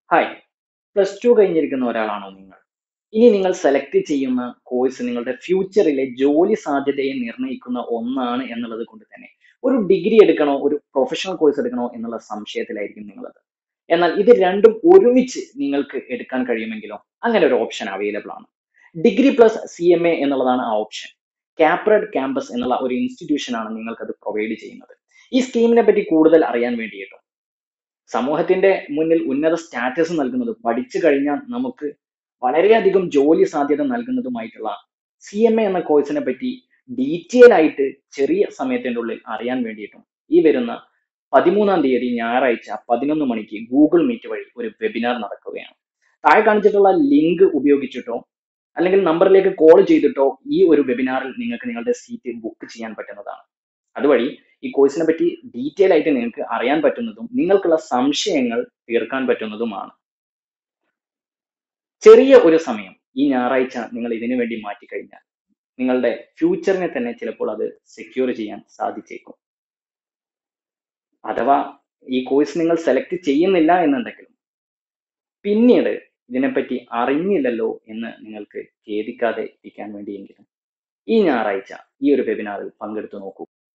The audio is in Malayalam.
ഹായ് പ്ലസ് ടു കഴിഞ്ഞിരിക്കുന്ന ഒരാളാണോ നിങ്ങൾ ഇനി നിങ്ങൾ സെലക്ട് ചെയ്യുന്ന കോഴ്സ് നിങ്ങളുടെ ഫ്യൂച്ചറിലെ ജോലി സാധ്യതയെ നിർണ്ണയിക്കുന്ന ഒന്നാണ് എന്നുള്ളത് കൊണ്ട് തന്നെ ഒരു ഡിഗ്രി എടുക്കണോ ഒരു പ്രൊഫഷണൽ കോഴ്സ് എടുക്കണോ എന്നുള്ള സംശയത്തിലായിരിക്കും നിങ്ങളത് എന്നാൽ ഇത് രണ്ടും ഒരുമിച്ച് നിങ്ങൾക്ക് എടുക്കാൻ കഴിയുമെങ്കിലോ അങ്ങനെ ഒരു ഓപ്ഷൻ അവൈലബിൾ ആണ് degree plus C M A എന്നുള്ളതാണ് ആ ഓപ്ഷൻ കാപ്രഡ് ക്യാമ്പസ് എന്നുള്ള ഒരു ഇൻസ്റ്റിറ്റ്യൂഷൻ ആണ് നിങ്ങൾക്ക് അത് പ്രൊവൈഡ് ചെയ്യുന്നത് ഈ സ്കീമിനെ പറ്റി കൂടുതൽ അറിയാൻ വേണ്ടിയിട്ടും സമൂഹത്തിന്റെ മുന്നിൽ ഉന്നത സ്റ്റാറ്റസ് നൽകുന്നത് പഠിച്ചു കഴിഞ്ഞാൽ നമുക്ക് വളരെയധികം ജോലി സാധ്യത നൽകുന്നതുമായിട്ടുള്ള സി എം എ എന്ന കോഴ്സിനെ പറ്റി ഡീറ്റെയിൽ ആയിട്ട് ചെറിയ സമയത്തിന്റെ ഉള്ളിൽ അറിയാൻ വേണ്ടിയിട്ടും ഈ വരുന്ന പതിമൂന്നാം തീയതി ഞായറാഴ്ച പതിനൊന്ന് മണിക്ക് ഗൂഗിൾ മീറ്റ് വഴി ഒരു വെബിനാർ നടക്കുകയാണ് താഴെ കാണിച്ചിട്ടുള്ള ലിങ്ക് ഉപയോഗിച്ചിട്ടോ അല്ലെങ്കിൽ നമ്പറിലേക്ക് കോൾ ചെയ്തിട്ടോ ഈ ഒരു വെബിനാറിൽ നിങ്ങൾക്ക് നിങ്ങളുടെ സീറ്റ് ബുക്ക് ചെയ്യാൻ പറ്റുന്നതാണ് അതുവഴി ഈ കോഴ്സിനെ പറ്റി ഡീറ്റെയിൽ ആയിട്ട് നിങ്ങൾക്ക് അറിയാൻ പറ്റുന്നതും നിങ്ങൾക്കുള്ള സംശയങ്ങൾ തീർക്കാൻ പറ്റുന്നതുമാണ് ചെറിയ ഒരു സമയം ഈ ഞായറാഴ്ച നിങ്ങൾ ഇതിനു വേണ്ടി മാറ്റിക്കഴിഞ്ഞാൽ നിങ്ങളുടെ ഫ്യൂച്ചറിനെ തന്നെ ചിലപ്പോൾ അത് സെക്യൂർ ചെയ്യാൻ സാധിച്ചേക്കും അഥവാ ഈ കോഴ്സ് നിങ്ങൾ സെലക്ട് ചെയ്യുന്നില്ല എന്നുണ്ടെങ്കിലും പിന്നീട് ഇതിനെപ്പറ്റി അറിഞ്ഞില്ലല്ലോ എന്ന് നിങ്ങൾക്ക് ഖേദിക്കാതെ ഇരിക്കാൻ വേണ്ടിയെങ്കിലും ഈ ഞായറാഴ്ച ഈ ഒരു വെബിനാറിൽ പങ്കെടുത്തു നോക്കൂ